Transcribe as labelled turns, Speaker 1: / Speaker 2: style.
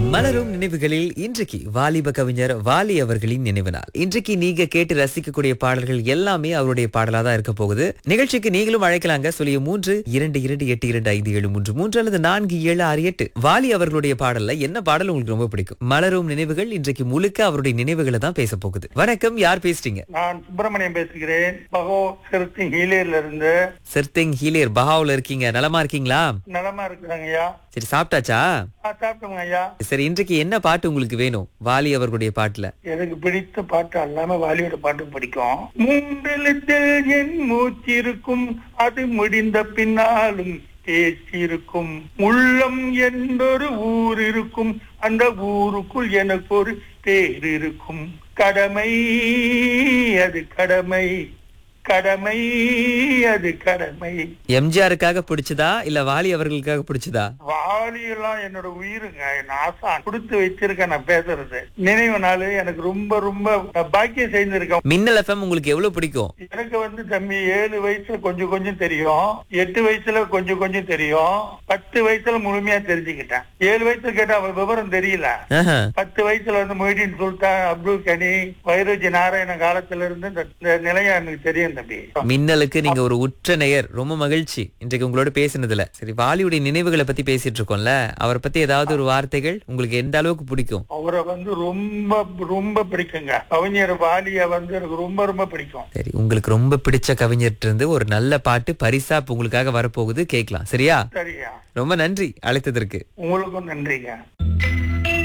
Speaker 1: மலரும் நினைவுகளில் இன்றைக்கு வாலிப கவிஞர் வாலி அவர்களின் நினைவு நாள் இன்றைக்கு நீங்க கேட்டு ரசிக்கக்கூடிய பாடல்கள் எல்லாமே அவருடைய பாடலா தான் இருக்க போகுது நிகழ்ச்சிக்கு நீங்களும் அழைக்கலாங்க சொல்லிய மூன்று இரண்டு இரண்டு எட்டு இரண்டு ஐந்து ஏழு மூன்று மூன்று அல்லது நான்கு ஏழு ஆறு எட்டு வாலி அவர்களுடைய பாடல்ல என்ன பாடல் உங்களுக்கு ரொம்ப பிடிக்கும் மலரும் நினைவுகள் இன்றைக்கு முழுக்க அவருடைய நினைவுகளை தான் பேச போகுது வணக்கம் யார் பேசுறீங்க
Speaker 2: நான் சுப்பிரமணியம் பேசுகிறேன் பகோ சிறுத்தை ஹீலியர்ல இருந்து
Speaker 1: சிர்திங் ஹீலியர் பஹாவுல இருக்கீங்க நலமா இருக்கீங்களா
Speaker 2: நலமா இருக்கிறாங்க ஐயா
Speaker 1: சரி சாப்பிட்டாச்சா
Speaker 2: ஆ, சாப்பிட்டோங்க ஐயா
Speaker 1: சரி இன்றைக்கு என்ன பாட்டு உங்களுக்கு வேணும் வாலி அவர்களுடைய பாட்டுல
Speaker 2: எனக்கு பிடித்த பாட்டு அல்லாம வாலியோட பாட்டு பிடிக்கும் மூன்றெழுத்தில் என் மூச்சிருக்கும் அது முடிந்த பின்னாலும் பேச்சிருக்கும் உள்ளம் என்றொரு ஊர் இருக்கும் அந்த ஊருக்குள் எனக்கு ஒரு பேர் இருக்கும் கடமை அது கடமை கடமை அது கடமை
Speaker 1: எம்ஜிஆருக்காக பிடிச்சதா இல்ல வாலி அவர்களுக்காக பிடிச்சதா
Speaker 2: வாலி எல்லாம் என்னோட உயிருங்க என் ஆசான் கொடுத்து வச்சிருக்கேன் நான் பேசுறது நினைவு நாள் எனக்கு ரொம்ப ரொம்ப பாக்கியம் செய்திருக்கேன்
Speaker 1: மின்னல் எஃப்எம் உங்களுக்கு எவ்வளவு பிடிக்கும்
Speaker 2: எனக்கு வந்து தம்பி ஏழு வயசுல கொஞ்சம் கொஞ்சம் தெரியும் எட்டு வயசுல கொஞ்சம் கொஞ்சம் தெரியும் பத்து வயசுல முழுமையா தெரிஞ்சுக்கிட்டேன் ஏழு வயசுல கேட்டா அவ விவரம் தெரியல
Speaker 1: ஆஹா.
Speaker 2: பத்து வயசுல வந்து மொய்தீன் சுல்தான் அப்துல் கனி வைரோஜி நாராயண காலத்துல இருந்து இந்த இந்த நிலையம் எனக்கு தெரியும் தம்பி
Speaker 1: மின்னலுக்கு நீங்க ஒரு உற்ற நேயர் ரொம்ப மகிழ்ச்சி இன்றைக்கு உங்களோட பேசினதுல சரி வாலியுடைய நினைவுகளை பத்தி பேசிட்டு இருக்கோம்ல அவரை பத்தி ஏதாவது ஒரு வார்த்தைகள் உங்களுக்கு எந்த அளவுக்கு பிடிக்கும்
Speaker 2: அவரை வந்து ரொம்ப ரொம்ப பிடிக்குங்க கவிஞர் வாலிய வந்து எனக்கு ரொம்ப ரொம்ப பிடிக்கும்
Speaker 1: சரி உங்களுக்கு ரொம்ப பிடிச்ச கவிஞர்கிட்ட இருந்து ஒரு நல்ல பாட்டு பரிசா இப்ப உங்களுக்காக வரப்போகுது கேட்கலாம் சரியா
Speaker 2: சரியா
Speaker 1: ரொம்ப நன்றி அழைத்ததற்கு
Speaker 2: உங்களுக்கும் நன்றிங்க